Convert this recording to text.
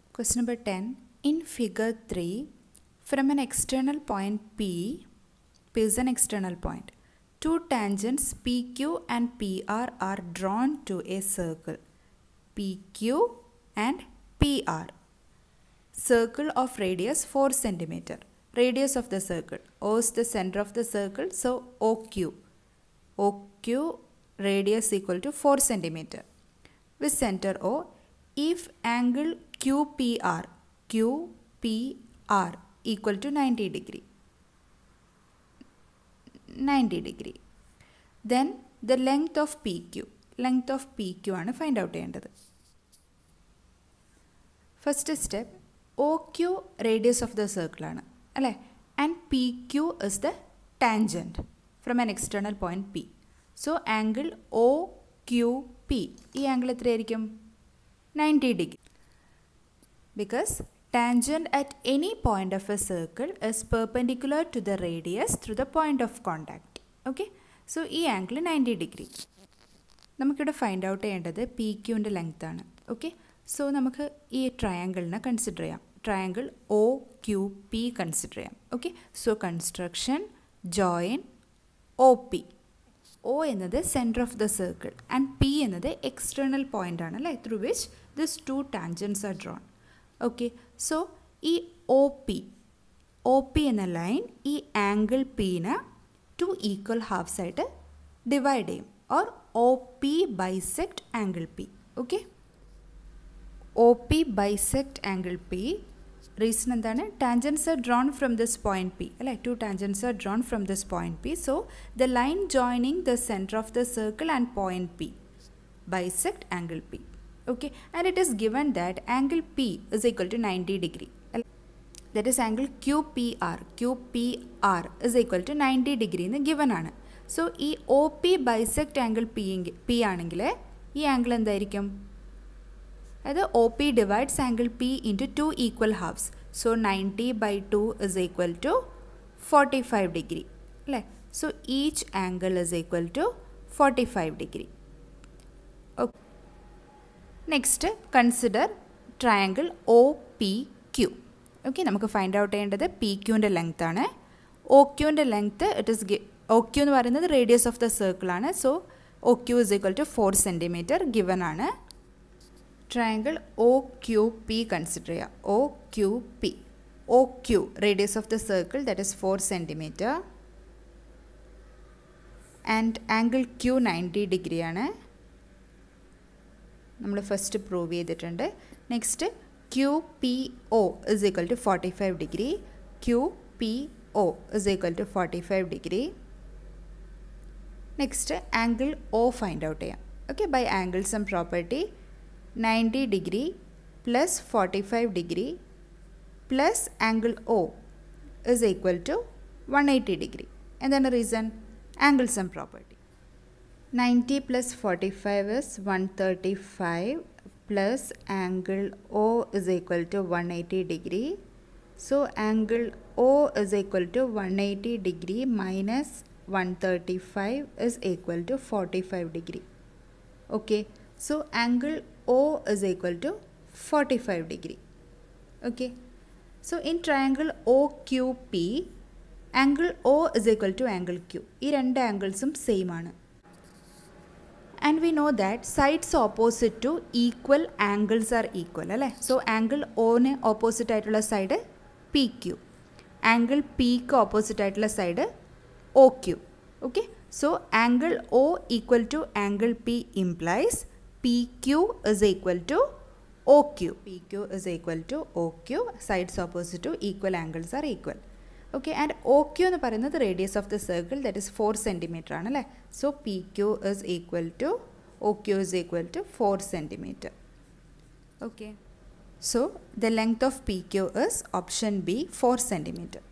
Question number 10. In figure 3, from an external point P, P is an external point, two tangents PQ and PR are drawn to a circle. PQ and PR. Circle of radius 4 centimeter. Radius of the circle. O is the center of the circle, so OQ. OQ radius equal to 4 centimeter. With center O, if angle QPR, QPR equal to 90 degree. 90 degree. Then the length of PQ. Length of PQ ആണ് find out ചെയ്യേണ്ടത് first step O Q radius of the circle ആണ് അല്ലേ and P Q is the tangent from an external point P so angle O Q P ഈ angle എത്രയായിരിക്കും ninety degree because tangent at any point of a circle is perpendicular to the radius through the point of contact okay so ഈ angle ninety degree നമുക്കിവിടെ find out ചെയ്യേണ്ടത് P ക്യുവിൻ്റെ length ആണ് okay so നമുക്ക് ഈ ട്രയാങ്കിളിനെ consider ചെയ്യാം triangle O Q P consider ചെയ്യാം okay so construction join O P O എന്നത് centre of the circle and P എന്നത് എക്സ്റ്റേണൽ പോയിൻ്റ് ആണ് അല്ലേ through which this two tangents are drawn okay so ഈ ഒ പി ഒ പി എന്ന line ഈ angle പീനെ two equal halves ആയിട്ട് divide ചെയ്യും or O P bisect angle P okay O P bisect angle P reason എന്താണ് tangents are drawn from this point P അല്ലേ two tangents are drawn from this point P so the line joining the centre of the circle and point P bisect angle P okay and it is given that angle p is equal to 90 degree that is angle qpr qpr is equal to 90 degree എന്ന് given ആണ് so ഈ O P bisect angle P P ആണെങ്കിൽ ഈ angle എന്തായിരിക്കും അതായത് O P divides angle P into two equal halves so ninety by two is equal to forty five degree അല്ലേ so each angle is equal to forty five degree okay next consider triangle O P Q okay നമുക്ക് find out ചെയ്യേണ്ടത് P ക്യുവിൻ്റെ length ആണ് O ക്യുവിൻ്റെ length it is O Q എന്ന് പറയുന്നത് radius of the circle ആണ് so O Q is equal to four centimetre given ആണ് triangle O Q P consider ചെയ്യുക O Q P O Q radius of the circle that is four centimetre and angle Q ninety ഡിഗ്രിയാണ് നമ്മൾ first prove ചെയ്തിട്ടുണ്ട് next Q P O is equal to forty five degree Q P O is equal to forty five degree next angle O find out ചെയ്യാം okay bye angles and property ninety degree plus forty five degree plus angle O is equal to one eighty degree എന്താണ് reason angles and property 90 plus 45 is 135 plus angle O is equal to 180 degree. So angle O is equal to 180 degree minus 135 is equal to 45 degree. Okay. So angle O is equal to 45 degree. Okay. So in triangle OQP angle O is equal to angle Q. ഈ രണ്ട് ആംഗിൾസും same ആണ് and we know that sides opposite to equal angles are equal അല്ലേ so angle ഒന് opposite ആയിട്ടുള്ള side P Q angle പിക്ക് opposite ആയിട്ടുള്ള side O Q okay so angle O equal to angle P implies P Q is equal to O Q P Q is equal to O Q sides opposite to equal angles are equal okay and O Q എന്ന് പറയുന്നത് radius of the circle that is four centimetre ആണ് അല്ലേ so P Q is equal to O Q is equal to four centimetre okay so the length of P Q is option B four centimetre